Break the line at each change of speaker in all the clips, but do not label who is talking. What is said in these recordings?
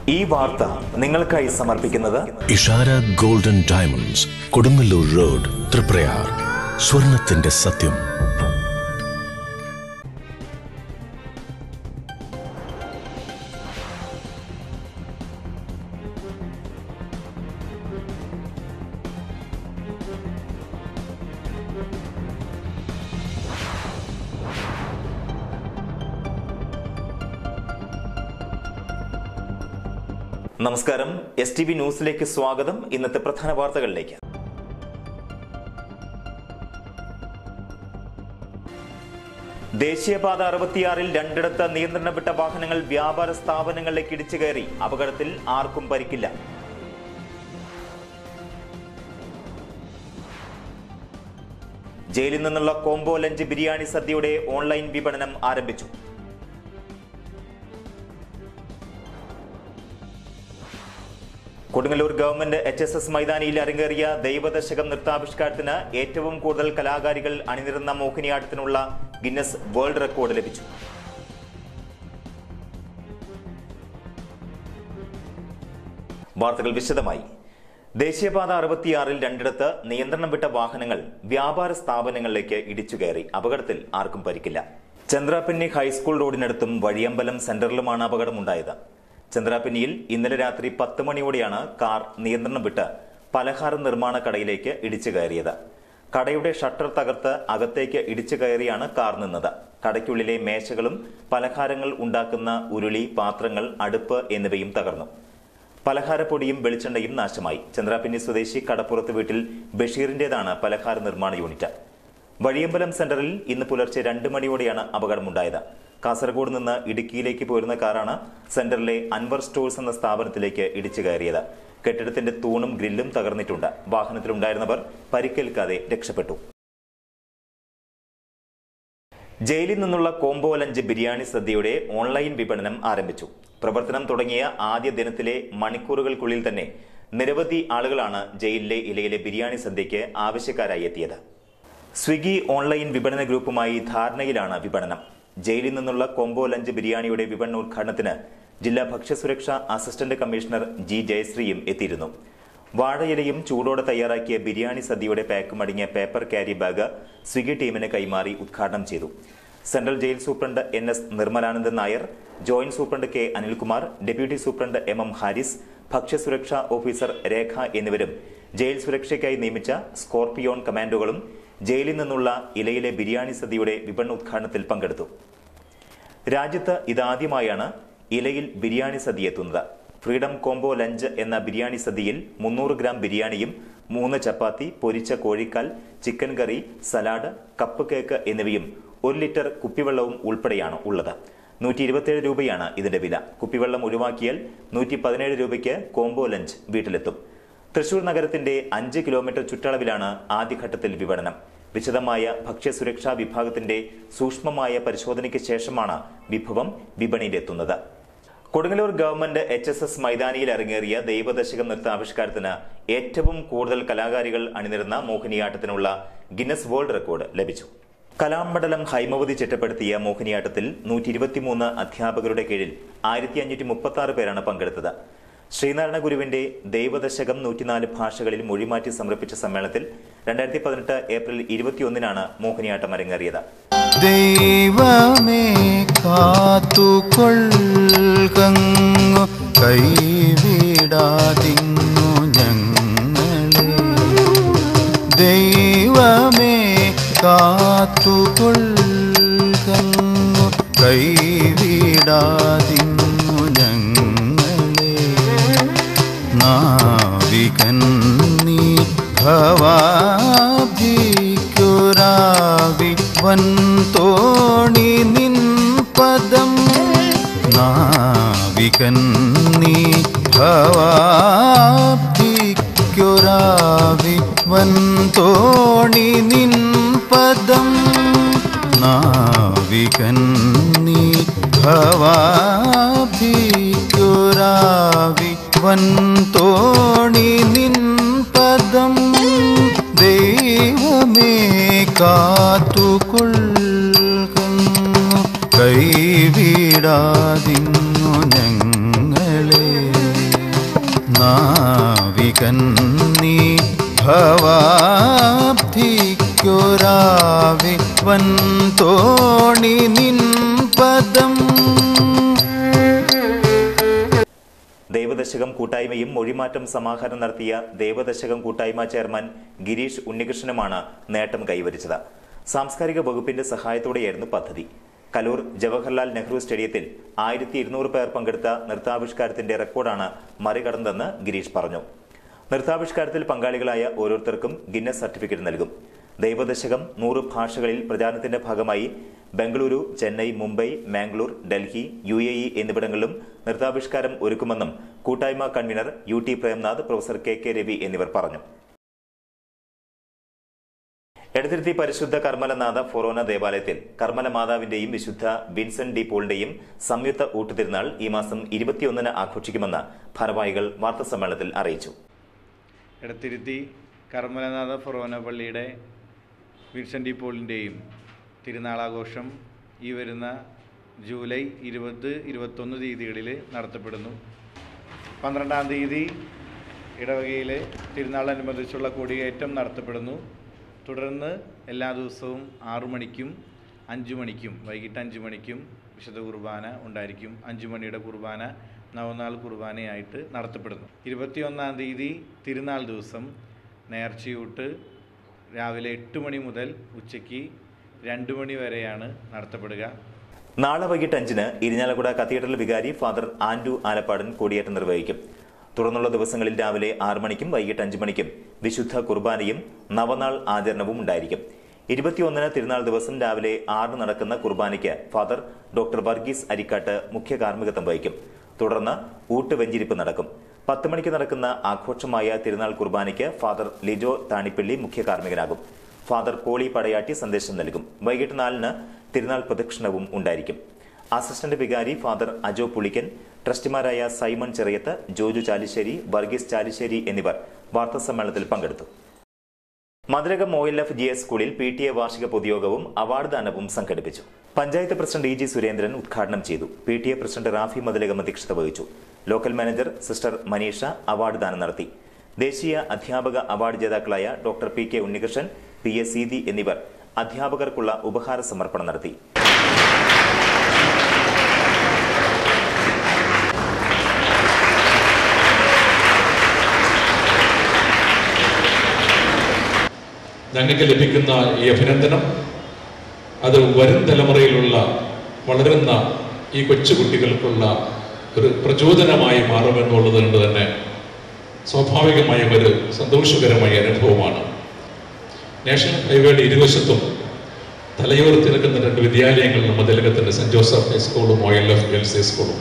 ഈ വാർത്ത നിങ്ങൾക്കായി സമർപ്പിക്കുന്നത്
Ishara golden diamonds Kodungallur road Triprayar സ്വർണത്തിന്റെ സത്യം
നമസ്കാരം എസ് ടി വി ന്യൂസിലേക്ക് സ്വാഗതം ഇന്നത്തെ പ്രധാന വാർത്തകളിലേക്ക് ദേശീയപാത അറുപത്തിയാറിൽ രണ്ടിടത്ത് നിയന്ത്രണം വിട്ട വാഹനങ്ങൾ വ്യാപാര സ്ഥാപനങ്ങളിലേക്ക് ഇടിച്ചു കയറി അപകടത്തിൽ ആർക്കും പരിക്കില്ല ജയിലിൽ നിന്നുള്ള കോംബോ ലഞ്ച് ബിരിയാണി സദ്യയുടെ ഓൺലൈൻ വിപണനം ആരംഭിച്ചു Kodungallur government H S S മൈതാനിയിൽ അരങ്ങേറിയ ദൈവദശകം നൃത്താവിഷ്കാരത്തിന് ഏറ്റവും കൂടുതൽ കലാകാരികൾ അണിനിരുന്ന മോഹിനിയാട്ടത്തിനുള്ള ഗിന്നസ് വേൾഡ് റെക്കോർഡ് ലഭിച്ചു വാർത്തകൾ വിശദമായി ദേശീയപാത അറുപത്തിയാറിൽ രണ്ടിടത്ത് നിയന്ത്രണം വിട്ട വാഹനങ്ങൾ വ്യാപാര സ്ഥാപനങ്ങളിലേക്ക് ഇടിച്ചു കയറി അപകടത്തിൽ ആർക്കും പരിക്കില്ല ചന്ദ്രാപിന്നി ഹൈസ്കൂൾ റോഡിനടുത്തും വഴിയമ്പലം സെന്ററിലുമാണ് അപകടമുണ്ടായത് ചന്ദ്രാപിന്നിയിൽ ഇന്നലെ രാത്രി പത്ത് മണിയോടെയാണ് കാർ നിയന്ത്രണം വിട്ട് പലഹാര നിർമ്മാണ കടയിലേക്ക് ഇടിച്ചു കയറിയത് കടയുടെ ഷട്ടർ തകർത്ത് അകത്തേക്ക് ഇടിച്ചു കയറിയാണ് കാർ നിന്നത് കടയ്ക്കുള്ളിലെ മേശകളും പലഹാരങ്ങൾ ഉണ്ടാക്കുന്ന ഉരുളി പാത്രങ്ങൾ അടുപ്പ് എന്നിവയും തകർന്നു പലഹാരപ്പൊടിയും വെളിച്ചെണ്ണയും നാശമായി ചന്ദ്രാപിന്നി സ്വദേശി കടപ്പുറത്ത് വീട്ടിൽ ബഷീറിന്റേതാണ് പലഹാര നിർമ്മാണ യൂണിറ്റ് വഴിയമ്പലം സെന്ററിൽ ഇന്ന് പുലർച്ചെ രണ്ട് മണിയോടെയാണ് അപകടമുണ്ടായത് കാസർഗോഡ് നിന്ന് ഇടുക്കിയിലേക്ക് പോരുന്ന കാറാണ് സെന്ററിലെ അൻവർ സ്റ്റോഴ്സ് എന്ന സ്ഥാപനത്തിലേക്ക് ഇടിച്ചു കയറിയത് കെട്ടിടത്തിന്റെ തൂണും ഗ്രില്ലും തകർന്നിട്ടുണ്ട് വാഹനത്തിലുണ്ടായിരുന്നവർ പരിക്കേൽക്കാതെ രക്ഷപ്പെട്ടു ജയിലിൽ നിന്നുള്ള കോംബോ ലഞ്ച് ബിരിയാണി സദ്യയുടെ ഓൺലൈൻ വിപണനം ആരംഭിച്ചു പ്രവർത്തനം തുടങ്ങിയ ആദ്യ ദിനത്തിലെ മണിക്കൂറുകൾക്കുള്ളിൽ തന്നെ നിരവധി ആളുകളാണ് ജയിലിലെ ഇലയിലെ ബിരിയാണി സദ്യയ്ക്ക് ആവശ്യക്കാരായി എത്തിയത് സ്വിഗ്ഗി ഓൺലൈൻ വിപണന ഗ്രൂപ്പുമായി ധാരണയിലാണ് വിപണനം ജയിലിൽ നിന്നുള്ള കോംബോ ലഞ്ച് ബിരിയാണിയുടെ വിപണന ഉദ്ഘാടനത്തിന് ജില്ലാ ഭക്ഷ്യസുരക്ഷാ അസിസ്റ്റന്റ് കമ്മീഷണർ ജി ജയശ്രീയും എത്തിയിരുന്നു വാഴയിലയും ചൂടോടെ തയ്യാറാക്കിയ ബിരിയാണി സദ്യയുടെ പാക്കും അടങ്ങിയ പേപ്പർ ക്യാരി ബാഗ് സ്വിഗ്ഗി ടീമിന് കൈമാറി ഉദ്ഘാടനം ചെയ്തു central jail superintendent N S Nirmalanandan Nair joint superintendent K Anilkumar deputy superintendent M M Haris ഭക്ഷ്യസുരക്ഷാ ഓഫീസർ രേഖ എന്നിവരും ജയിൽ സുരക്ഷയ്ക്കായി നിയമിച്ച സ്കോർപിയോൺ കമാൻഡോകളും ജയിലിൽ നിന്നുള്ള ഇലയിലെ ബിരിയാണി സദ്യയുടെ വിപണന ഉദ്ഘാടനത്തിൽ പങ്കെടുത്തു രാജ്യത്ത് ഇതാദ്യമായാണ് ഇലയിൽ ബിരിയാണി സദ്യ എത്തുന്നത് ഫ്രീഡം കോംബോ ലഞ്ച് എന്ന ബിരിയാണി സദ്യയിൽ മുന്നൂറ് ഗ്രാം ബിരിയാണിയും മൂന്ന് ചപ്പാത്തി പൊരിച്ച കോഴിക്കാൽ chicken curry salad cup cake എന്നിവയും ഒരു ലിറ്റർ കുപ്പിവെള്ളവും ഉൾപ്പെടെയാണ് ഉള്ളത് നൂറ്റി ഇരുപത്തിയേഴ് രൂപയാണ് ഇതിന്റെ വില കുപ്പിവെള്ളം ഒഴിവാക്കിയാൽ നൂറ്റി പതിനേഴ് രൂപയ്ക്ക് കോംബോ ലഞ്ച് വീട്ടിലെത്തും തൃശൂർ നഗരത്തിന്റെ അഞ്ച് കിലോമീറ്റർ ചുറ്റളവിലാണ് ആദ്യഘട്ടത്തിൽ വിപണനം വിശദമായ ഭക്ഷ്യസുരക്ഷാ വിഭാഗത്തിന്റെ സൂക്ഷ്മമായ പരിശോധനയ്ക്ക് ശേഷമാണ് വിഭവം വിപണിയിലെത്തുന്നത് Kodungallur government H S S മൈതാനിയിൽ ഇറങ്ങേറിയ ദൈവദശകം നൃത്താവിഷ്കാരത്തിന് ഏറ്റവും കൂടുതൽ കലാകാരികൾ അണിനിരുന്ന മോഹിനിയാട്ടത്തിനുള്ള ഗിന്നസ് വേൾഡ് റെക്കോർഡ് ലഭിച്ചു കലാമണ്ഡലം ഹൈമവതി ചിട്ടപ്പെടുത്തിയ മോഹിനിയാട്ടത്തിൽ നൂറ്റി ഇരുപത്തിമൂന്ന് അധ്യാപകരുടെ കീഴിൽ ആയിരത്തി അഞ്ഞൂറ്റി മുപ്പത്തി ആറ് പേരാണ് പങ്കെടുത്തത് ശ്രീനാരായണ ഗുരുവിന്റെ ദൈവദശകം നൂറ്റിനാല് ഭാഷകളിൽ മൊഴിമാറ്റി സമർപ്പിച്ച സമ്മേളനത്തിൽ രണ്ടായിരത്തി പതിനെട്ട് ഏപ്രിൽ ഇരുപത്തിയൊന്നിനാണ് മോഹിനിയാട്ടം അരങ്ങേറിയത്
ദൈവമേ കാത്തുകൊള്ളു കൈവിടാതിങ്ങു ഞങ്ങളെ ദൈവമേ കാത്തുകൊള്ളു കൈവിടാതിങ്ങു ഞങ്ങളെ നാവികൻ നീ ഭവാബ്ദിക്കുരാവി വൻ തോണി നിൻ പദം നാവികൻ നീ ഭവാബ്ദിക്കുരാവി വൻ തോണി നിൻ പദം നാവികൻ നീ ഭവാബ്ദിക്കുരാവി വൻ തോണി നിൻ പദം ദൈവമേ കാത്തുകൊള്ളുന്നു കൈവിടാതിങ്ങു ഞങ്ങളെ കന്നി ഭവാബ്ധിക്കൊരാവെ വൻ തോണി നിൻ പദം
ദേവദശകം കൂട്ടായ്മയും മൊഴിമാറ്റം സമാഹാരം നടത്തിയ ദേവദശകം കൂട്ടായ്മ ചെയർമാൻ ഗിരീഷ് ഉണ്ണികൃഷ്ണനുമാണ് നേട്ടം കൈവരിച്ചത് സാംസ്കാരിക വകുപ്പിന്റെ സഹായത്തോടെയായിരുന്നു പദ്ധതി കലൂർ ജവഹർലാൽ നെഹ്റു സ്റ്റേഡിയത്തിൽ ആയിരത്തി ഇരുന്നൂറ് പേർ പങ്കെടുത്ത നൃത്താവിഷ്കാരത്തിന്റെ റെക്കോർഡാണ് മറികടന്നതെന്ന് ഗിരീഷ് പറഞ്ഞു നൃത്താവിഷ്കാരത്തിൽ പങ്കാളികളായ ഓരോരുത്തർക്കും ഗിന്നസ് സർട്ടിഫിക്കറ്റ് നൽകും ദൈവദശകം നൂറ് ഭാഷകളിൽ പ്രചാരണത്തിന്റെ ഭാഗമായി Bengaluru Chennai Mumbai Mangalore Delhi U A E എന്നിവിടങ്ങളിലും നൃത്താവിഷ്കാരം ഒരുക്കുമെന്നും കൂട്ടായ്മ convener U T Premnath professor K K Ravi എന്നിവർ പറഞ്ഞു എടത്തിരുത്തി പരിശുദ്ധ കർമ്മലനാഥ ഫൊറോന ദേവാലയത്തിൽ കർമ്മല മാതാവിന്റെയും വിശുദ്ധ വിൻസെന്റ് ഡി പോളിന്റെയും സംയുക്ത ഊട്ടുതിരുനാൾ ഈ മാസം ഇരുപത്തിയൊന്നിന് ആഘോഷിക്കുമെന്ന് ഭാരവാഹികൾ വാർത്താസമ്മേളനത്തിൽ അറിയിച്ചു
എടത്തിരുത്തി കർമ്മലനാഥ ഫൊറോന പള്ളിയുടെ വിൻസെൻ്റ് പോളിൻ്റെയും തിരുനാളാഘോഷം ഈ വരുന്ന ജൂലൈ ഇരുപത് ഇരുപത്തൊന്ന് തീയതികളിൽ നടത്തപ്പെടുന്നു പന്ത്രണ്ടാം തീയതി ഇടവകയിൽ തിരുനാളനുബന്ധിച്ചുള്ള കൊടിയേറ്റം നടത്തപ്പെടുന്നു തുടർന്ന് എല്ലാ ദിവസവും ആറു മണിക്കും അഞ്ചു മണിക്കും വൈകിട്ട് അഞ്ചു മണിക്കും വിശുദ്ധ കുർബാന ഉണ്ടായിരിക്കും അഞ്ചു മണിയുടെ കുർബാന നവനാൾ കുർബാനയായിട്ട് നടത്തപ്പെടുന്നു ഇരുപത്തിയൊന്നാം തീയതി തിരുനാൾ ദിവസം നേർച്ചയൂട്ട് രാവിലെ എട്ട് മണി മുതൽ ഉച്ചയ്ക്ക് രണ്ട് മണി വരെയാണ് നടത്തപ്പെടുക
നാളെ വൈകിട്ട് അഞ്ചിന് ഇരിഞ്ഞാലക്കുട കത്തീഡ്രൽ വികാരി ഫാദർ ആൻഡു ആലപ്പാടൻ കൊടിയേറ്റം നിർവഹിക്കും തുടർന്നുള്ള ദിവസങ്ങളിൽ രാവിലെ ആറ് മണിക്കും വൈകിട്ട് അഞ്ച് മണിക്കും വിശുദ്ധ കുർബാനയും നവനാൾ ആചരണവും ഉണ്ടായിരിക്കും ഇരുപത്തിയൊന്നിന് തിരുനാൾ ദിവസം രാവിലെ ആറിന് നടക്കുന്ന കുർബാനയ്ക്ക് ഫാദർ ഡോക്ടർ വർഗീസ് അരിക്കാട്ട് മുഖ്യ കാർമ്മികത്വം വഹിക്കും തുടർന്ന് ഊട്ട് വെഞ്ചിരിപ്പ് നടക്കും പത്ത് മണിക്ക് നടക്കുന്ന ആഘോഷമായ തിരുനാൾ കുർബാനയ്ക്ക് ഫാദർ ലിജോ താണിപ്പള്ളി മുഖ്യ കാർമ്മികനാകും ഫാദർ പോളി പടയാട്ടി സന്ദേശം നൽകും വൈകിട്ട് നാലിന് തിരുനാൾ പ്രദക്ഷിണവും ഉണ്ടായിരിക്കും അസിസ്റ്റന്റ് വികാരി ഫാദർ അജോ പുളിക്കൻ ട്രസ്റ്റിമാരായ സൈമൺ ചെറിയത്ത് ജോജു ചാലിശ്ശേരി വർഗീസ് ചാലിശ്ശേരി എന്നിവർ വാർത്താസമ്മേളനത്തിൽ പങ്കെടുത്തു മധുരകം O L F G S സ്കൂളിൽ പി ടി എ വാർഷിക പൊതുയോഗവും അവാർഡ് ദാനവും സംഘടിപ്പിച്ചു panchayat president E G Surendran ഉദ്ഘാടനം ചെയ്തു P T A president Rafi Mathilakam അധ്യക്ഷത വഹിച്ചു local manager sister Maneesha award ദാനം നടത്തി ദേശീയ അധ്യാപക അവാർഡ് ജേതാക്കളായ doctor P K Unnikrishnan P A Seethi എന്നിവർ അധ്യാപകർക്കുള്ള ഉപഹാര സമർപ്പണം നടത്തി
ഞങ്ങൾക്ക് ലഭിക്കുന്ന ഈ അഭിനന്ദനം അത് വരും തലമുറയിലുള്ള വളരുന്ന ഈ കൊച്ചുകുട്ടികൾക്കുള്ള ഒരു പ്രചോദനമായി മാറുമെന്നുള്ളത് കൊണ്ട് തന്നെ സ്വാഭാവികമായും ഒരു സന്തോഷകരമായ അനുഭവമാണ് നാഷണൽ ഹൈവേയുടെ ഇരുവശത്തും തലയോർത്തി നിൽക്കുന്ന രണ്ട് വിദ്യാലയങ്ങൾ നമ്മുടെ തിലകത്തിൻ്റെ സെൻറ് ജോസഫ് ഹൈസ്കൂളും ഒ എൽ എഫ് ഗേൾസ് ഹൈസ്കൂളും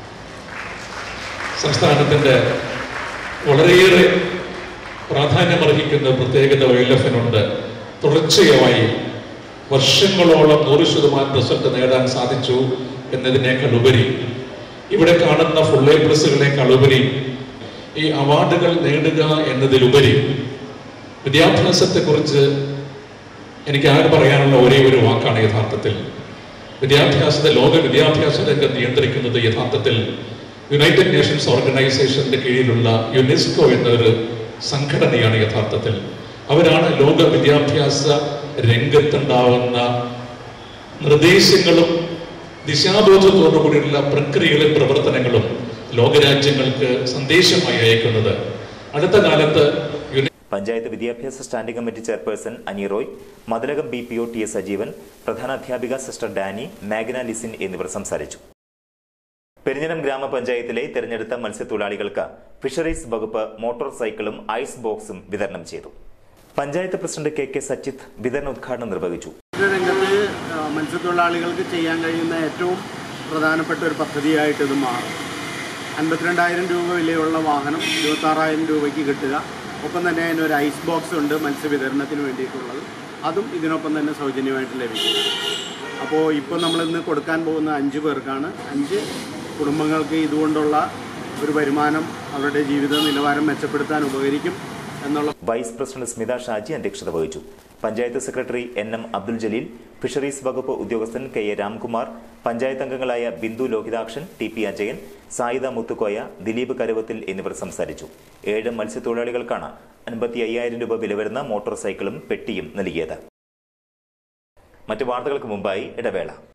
സംസ്ഥാനത്തിൻ്റെ വളരെയേറെ പ്രാധാന്യമർഹിക്കുന്ന പ്രത്യേകത ഒ എൽ എഫിനുണ്ട് തുടർച്ചയായി വർഷങ്ങളോളം നൂറ് ശതമാനം റിസൾട്ട് നേടാൻ സാധിച്ചു എന്നതിനേക്കാൾ ഉപരി ഇവിടെ കാണുന്ന ഫുൾ എ പ്ലസുകളേക്കാൾ ഉപരി ഈ അവാർഡുകൾ നേടുക എന്നതിലുപരി വിദ്യാഭ്യാസത്തെക്കുറിച്ച് എനിക്ക് ആര് പറയാനുള്ള ഒരേ ഒരു വാക്കാണ് യഥാർത്ഥത്തിൽ വിദ്യാഭ്യാസത്തെ ലോക വിദ്യാഭ്യാസ രംഗം നിയന്ത്രിക്കുന്നത് യഥാർത്ഥത്തിൽ യുണൈറ്റഡ് നേഷൻസ് ഓർഗനൈസേഷന്റെ കീഴിലുള്ള യുനെസ്കോ എന്നൊരു സംഘടനയാണ് യഥാർത്ഥത്തിൽ അവരാണ് ലോക വിദ്യാഭ്യാസ രംഗത്തുണ്ടാവുന്ന നിർദ്ദേശങ്ങളും ദിശാബോധത്തോടു കൂടിയുള്ള പ്രക്രിയകളും പ്രവർത്തനങ്ങളും ലോകരാജ്യങ്ങൾക്ക് സന്ദേശമായി അയക്കുന്നത് അടുത്ത കാലത്ത് യുനെ
പഞ്ചായത്ത് വിദ്യാഭ്യാസ standing committee chairperson Ani Roy Mathilakam B P O T S Sajeevan പ്രധാനാധ്യാപിക സിസ്റ്റർ ഡാനി മാഗ്ന ലിസിൻ എന്നിവർ സംസാരിച്ചു പെരിഞ്ഞനം ഗ്രാമപഞ്ചായത്തിലെ തെരഞ്ഞെടുത്ത മത്സ്യത്തൊഴിലാളികൾക്ക് ഫിഷറീസ് വകുപ്പ് മോട്ടോർ സൈക്കിളും ഐസ് ബോക്സും വിതരണം ചെയ്തു panchayat president K K Sachith വിതരണോദ്ഘാടനം നിർവഹിച്ചു
രംഗത്ത് ആ, മത്സ്യത്തൊഴിലാളികൾക്ക് ചെയ്യാൻ കഴിയുന്ന ഏറ്റവും പ്രധാനപ്പെട്ട ഒരു പദ്ധതിയായിട്ട് ഇത് മാറും അൻപത്തിരണ്ടായിരം രൂപ വിലയുള്ള വാഹനം ഇരുപത്താറായിരം രൂപയ്ക്ക് കിട്ടുക ഒപ്പം തന്നെ അതിന് ഒരു ഐസ് ബോക്സ് ഉണ്ട് മത്സ്യവിതരണത്തിന് വേണ്ടിയിട്ടുള്ളത് അതും ഇതിനൊപ്പം തന്നെ സൗജന്യമായിട്ട് ലഭിക്കും അപ്പോൾ ഇപ്പോൾ നമ്മളിന്ന് കൊടുക്കാൻ പോകുന്ന അഞ്ച് പേർക്കാണ് അഞ്ച് കുടുംബങ്ങൾക്ക് ഇതുകൊണ്ടുള്ള ഒരു വരുമാനം അവരുടെ ജീവിത നിലവാരം മെച്ചപ്പെടുത്താൻ ഉപകരിക്കും എന്നുള്ള
വൈസ് പ്രസിഡന്റ് സ്മിത ഷാജി അധ്യക്ഷത വഹിച്ചു panchayat secretary N M Abdul Jaleel fisheries വകുപ്പ് ഉദ്യോഗസ്ഥൻ കെ എ രാംകുമാർ പഞ്ചായത്ത് അംഗങ്ങളായ ബിന്ദു ലോഹിതാക്ഷൻ ടി പി അജയൻ സായിദ മുത്തുക്കോയ ദിലീപ് കരുവത്തിൽ എന്നിവർ സംസാരിച്ചു ഏഴ് മത്സ്യത്തൊഴിലാളികൾക്കാണ് അൻപത്തി അയ്യായിരം രൂപ വില വരുന്ന മോട്ടോർ സൈക്കിളും പെട്ടിയും നൽകിയത് മറ്റു വാർത്തകൾക്ക് മുമ്പായി ഇടവേള